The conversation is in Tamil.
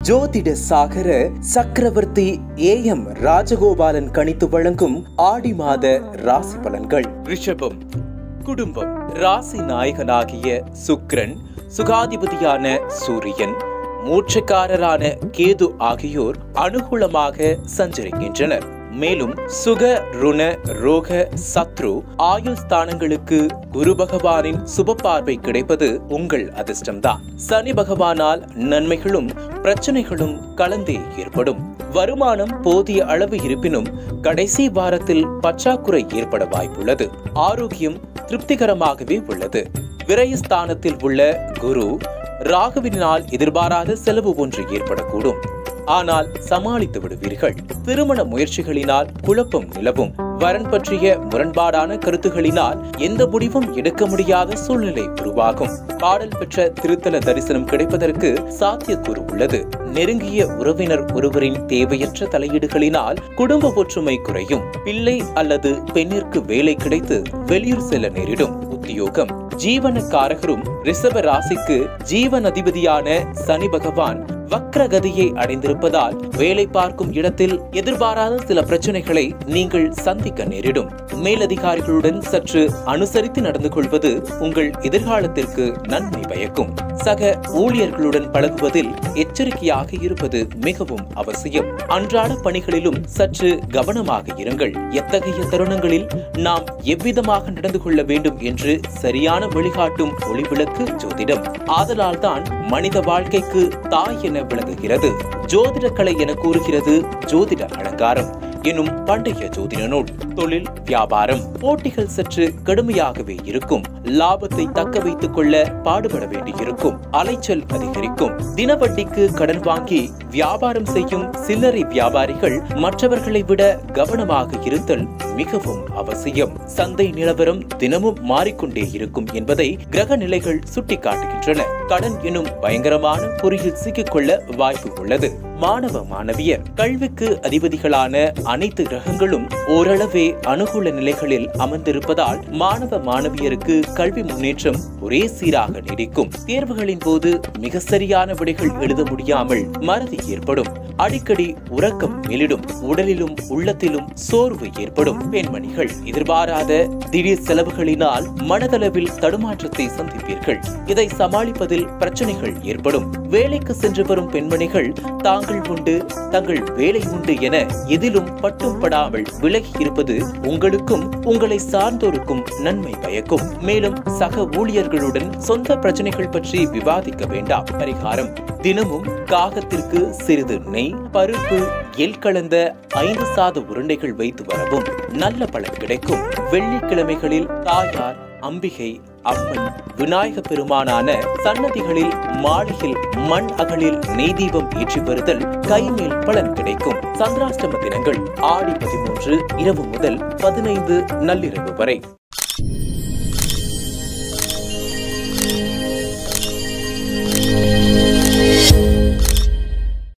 ஜோதிட சாகர சக்கரவர்த்தி ஏ எம் ராஜகோபாலன் கணித்து வழங்கும் ஆடி மாத ராசி பலன்கள் ரிஷபம் குடும்பம் ராசி நாயகனாகிய சுக்கிரன் சுகாதிபதியான சூரியன் மூச்சக்காரரான கேது ஆகியோர் அனுகூலமாக சஞ்சரிக்கின்றனர் மேலும் சுக ருண ரோக சத்ரு ஆயுள் ஸ்தானங்களுக்கு குரு பகவானின் சுப பார்வை கிடைப்பது உங்கள் அதிர்ஷ்டம்தான் சனி பகவானால் நன்மைகளும் பிரச்சனைகளும் கலந்தே ஏற்படும் வருமானம் போதிய அளவு இருப்பினும் கடைசி வாரத்தில் பற்றாக்குறை ஏற்பட வாய்ப்புள்ளது ஆரோக்கியம் திருப்திகரமாகவே உள்ளது விரயஸ்தானத்தில் உள்ள குரு ராகுவினால் எதிர்பாராத செலவு ஒன்று ஏற்படக்கூடும் ஆனால் சமாளித்து விடுவீர்கள் திருமண முயற்சிகளினால் குழப்பம் நிலவும் வரன் பற்றிய முரண்பாடான கருத்துகளினால் எந்த முடிவும் எடுக்க முடியாத சூழ்நிலை உருவாகும் பாடல் பெற்ற திருத்தல தரிசனம் கிடைப்பதற்கு சாத்தியக்கூறு உள்ளது நெருங்கிய உறவினர் ஒருவரின் தேவையற்ற தலையீடுகளினால் குடும்ப ஒற்றுமை குறையும் பிள்ளை அல்லது பெண்ணிற்கு வேலை கிடைத்து வெளியூர் செல்ல நேரிடும் உத்தியோகம் ஜீவனக்காரகரும் ரிஷப ராசிக்கு ஜீவன் அதிபதியான சனி பகவான் வக்ரகதியை அடைந்திருப்பதால் வேலை பார்க்கும் இடத்தில் எதிர்பாராத சில பிரச்சனைகளை நீங்கள் சந்திக்க நேரிடும் மேலதிகாரிகளுடன் சற்று அனுசரித்து நடந்து கொள்வது உங்கள் எதிர்காலத்திற்கு நன்மை பயக்கும் சக ஊழியர்களுடன் பழகுவதில் எச்சரிக்கையாக இருப்பது மிகவும் அவசியம் அன்றாட பணிகளிலும் சற்று கவனமாக இருங்கள் எத்தகைய தருணங்களில் நாம் எவ்விதமாக நடந்து கொள்ள வேண்டும் என்று சரியான வழிகாட்டும் ஒளிவிளக்கு ஜோதிடம் ஆதலால் தான் மனித வாழ்க்கைக்கு தாய் என விளங்குகிறது ஜோதிட கலை என கூறுகிறது ஜோதிட அலங்காரம் எனும் பண்டைய ஜோதிட நூல் தொழில் வியாபாரம் போட்டிகள் சற்று கடுமையாகவே இருக்கும் லாபத்தை தக்க வைத்துக் கொள்ள பாடுபட வேண்டியிருக்கும் அலைச்சல் அதிகரிக்கும் தினவட்டிக்கு கடன் வாங்கி வியாபாரம் செய்யும் சில்லறை வியாபாரிகள் மற்றவர்களை விட கவனமாக இருத்தல் மிகவும் அவசியம் சந்தை நிலவரம் தினமும் மாறிக்கொண்டே இருக்கும் என்பதை கிரக நிலைகள் சுட்டிக்காட்டுகின்றன கடன் எனும் பயங்கரமான பொறியில் சிக்கிக்கொள்ள வாய்ப்பு உள்ளது மாணவ மாணவியர் கல்விக்கு அதிபதிகளான அனைத்து கிரகங்களும் ஓரளவே அனுகூல நிலைகளில் அமர்ந்திருப்பதால் மாணவ மாணவியருக்கு கல்வி முன்னேற்றம் ஒரே சீராக நீடிக்கும் தேர்வுகளின் போது மிக சரியான விடைகள் எழுத முடியாமல் மறதி ஏற்படும் அடிக்கடி உறக்கம் மெலிடும் உடலிலும் உள்ளத்திலும் சோர்வு ஏற்படும் பெண்மணிகள் எதிர்பாராத திடீர் செலவுகளினால் மனதளவில் தடுமாற்றத்தை சந்திப்பீர்கள் இதை சமாளிப்பதில் பிரச்சனைகள் ஏற்படும் வேலைக்கு சென்று வரும் பெண்மணிகள் தாங்கள் உண்டு தங்கள் வேலை உண்டு என எதிலும் பட்டும் படாமல் விலகி இருப்பது உங்களுக்கும் உங்களை சார்ந்தோருக்கும் நன்மை பயக்கும் மேலும் சக ஊழியர்களுடன் சொந்த பிரச்சனைகள் பற்றி விவாதிக்க வேண்டாம் பரிகாரம் தினமும் காகத்திற்கு சிறிது நெய் பருப்பு எல் கலந்த ஐந்து சாத உருண்டைகள் வைத்து வரவும் நல்ல பலன் கிடைக்கும் வெள்ளிக்கிழமைகளில் தாயார் அம்பிகை அம்மன் விநாயக பெருமானான சன்னதிகளில் மாளிகில் மண் அகலில் நெய் தீபம் ஏற்றி வருதல் கைமேல் பலன் கிடைக்கும் சந்திராஷ்டம தினங்கள் ஆடி பதிமூன்று இரவு முதல் பதினைந்து நள்ளிரவு வரை